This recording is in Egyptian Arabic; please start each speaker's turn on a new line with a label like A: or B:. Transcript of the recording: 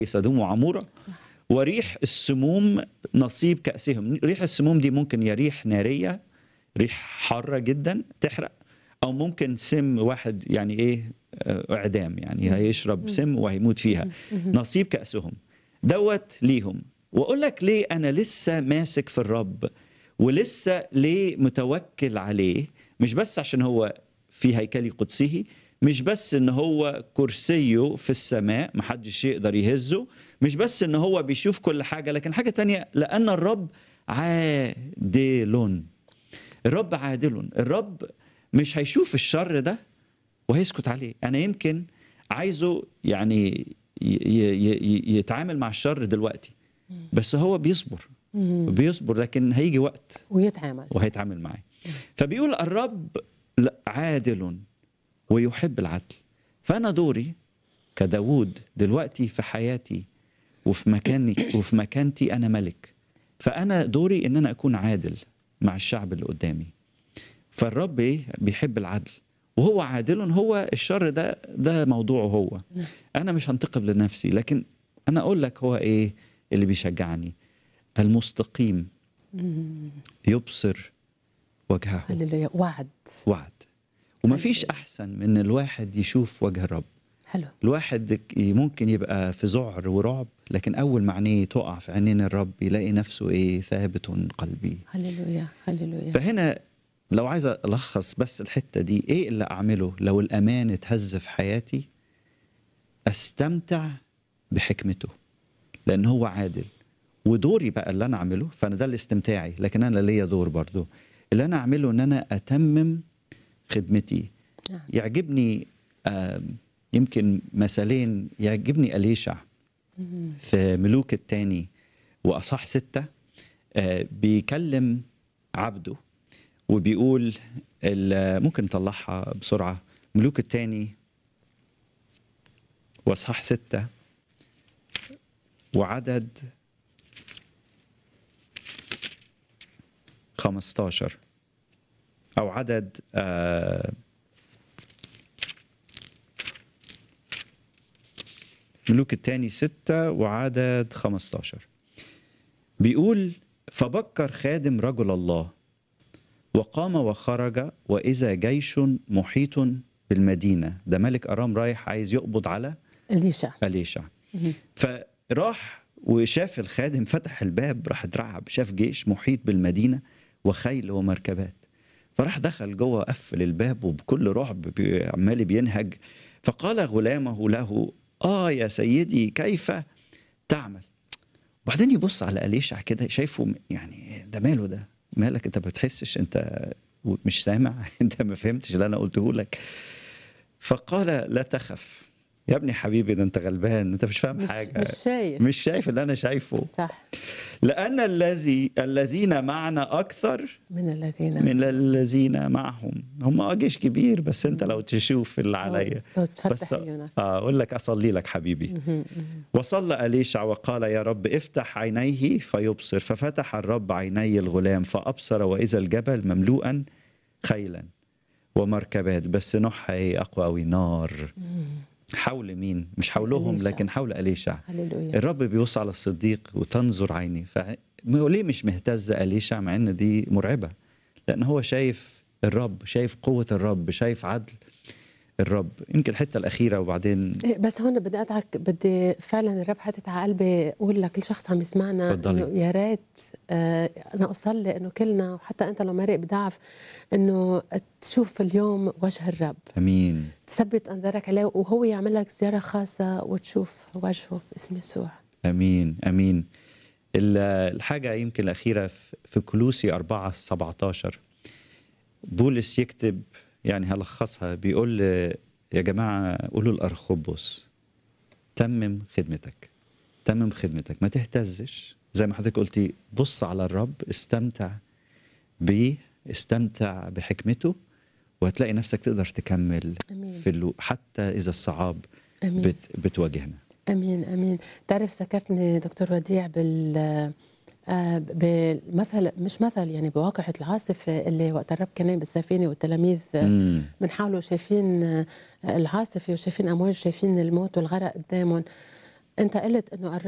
A: سدوم وعمورة وريح السموم نصيب كأسهم ريح السموم دي ممكن يا ريح نارية ريح حارة جدا تحرق أو ممكن سم واحد يعني إيه آه، إعدام يعني هيشرب سم وهيموت فيها نصيب كأسهم دوت ليهم وأقول لك ليه أنا لسه ماسك في الرب ولسه ليه متوكل عليه مش بس عشان هو في هيكل قدسه مش بس ان هو كرسيه في السماء محدش يقدر يهزه مش بس ان هو بيشوف كل حاجة لكن حاجة تانية لأن الرب عادل الرب عادل الرب مش هيشوف الشر ده وهيسكت عليه أنا يمكن عايزه يعني ي- ي- ي- يتعامل مع الشر دلوقتي بس هو بيصبر بيصبر لكن هيجي وقت
B: ويتعامل
A: وهيتعامل معاه فبيقول الرب لا- عادل ويحب العدل فأنا دوري كداود دلوقتي في حياتي وفي مكاني وفي مكانتي أنا ملك فأنا دوري إن أنا أكون عادل مع الشعب اللي قدامي فالرب إيه بيحب العدل وهو عادل هو الشر ده ده موضوعه هو أنا مش هنتقم لنفسي لكن أنا أقول لك هو إيه اللي بيشجعني المستقيم يبصر وجهه
B: هللويا وعد
A: وعد ومفيش احسن من الواحد يشوف وجه الرب
B: حلو
A: الواحد ك- ممكن يبقى في ذعر ورعب لكن اول ما عينيه تقع في عينين الرب يلاقي نفسه ايه ثابت قلبي
B: هللويا هللويا
A: فهنا لو عايز الخص بس الحته دي ايه اللي اعمله لو الامان اتهز في حياتي استمتع بحكمته لان هو عادل ودوري بقى اللي انا اعمله فانا ده الاستمتاعي لكن انا ليا دور برضو اللي انا اعمله ان انا اتمم خدمتي
B: نعم.
A: يعجبني آم، يمكن مثالين يعجبني أليشع في ملوك الثاني وأصح ستة آه، بيكلم عبده وبيقول ال- ممكن نطلعها بسرعة ملوك الثاني وأصحاح ستة وعدد 15 أو عدد آه ملوك الثاني ستة وعدد 15 بيقول فبكر خادم رجل الله وقام وخرج وإذا جيش محيط بالمدينة ده ملك أرام رايح عايز يقبض على
B: اليشع
A: أليشع فراح وشاف الخادم فتح الباب راح اترعب شاف جيش محيط بالمدينة وخيل ومركبات فراح دخل جوه قفل الباب وبكل رعب بي- عمال بينهج فقال غلامه له اه يا سيدي كيف تعمل وبعدين يبص على أليشع كده شايفه م- يعني ده ماله ده مالك انت ما بتحسش انت مش سامع انت ما فهمتش اللي انا قلته لك فقال لا تخف يا ابني حبيبي ده انت غلبان انت مش فاهم
B: مش
A: حاجه
B: مش شايف
A: مش شايف اللي انا شايفه
B: صح
A: لان الذي الذين معنا اكثر
B: من الذين
A: من الذين معهم هم اه جيش كبير بس انت لو تشوف اللي عليا
B: لو
A: بس
B: تفتح عيونك
A: اه اقول لك اصلي لك حبيبي
B: مهم، مهم.
A: وصلى أليشع وقال يا رب افتح عينيه فيبصر ففتح الرب عيني الغلام فأبصر وإذا الجبل مملوءا خيلا ومركبات بس نوعها ايه أقوى أوي نار حول مين مش حولهم
B: أليشع.
A: لكن حول أليشع
B: هللويا
A: الرب بيبص على الصديق وتنظر عيني ف ليه مش مهتز أليشع مع ان دي مرعبة لأن هو شايف الرب شايف قوة الرب شايف عدل الرب يمكن الحتة الأخيرة وبعدين
B: إيه، بس هون بدي اتعك بدي فعلا الرب حاطط على قلبي اقول لكل شخص عم يسمعنا
A: تفضلي.
B: إنه يا ريت آه انا اصلي انه كلنا وحتى انت لو مرق بضعف انه تشوف اليوم وجه الرب
A: أمين
B: تثبت انظارك عليه وهو يعمل لك زياره خاصه وتشوف وجهه باسم يسوع
A: امين امين ال- الحاجه يمكن الاخيره في- في كلوسي 4 17 بولس يكتب يعني هلخصها بيقول ل- يا جماعه قولوا الارخبوس تمم خدمتك تمم خدمتك ما تهتزش زي ما حضرتك قلتي بص على الرب استمتع بيه استمتع بحكمته وهتلاقي نفسك تقدر تكمل
B: أمين.
A: في اللو حتى اذا الصعاب
B: امين
A: بت بتواجهنا
B: امين امين تعرف ذكرتني دكتور وديع بال آه، بالمثل مش مثل يعني بواقعة العاصفة اللي وقت الرب كان نايم بالسفينة والتلاميذ آه،
A: مم.
B: من حوله شايفين آه، العاصفة وشايفين أمواج شايفين الموت والغرق قدامهم انت قلت انه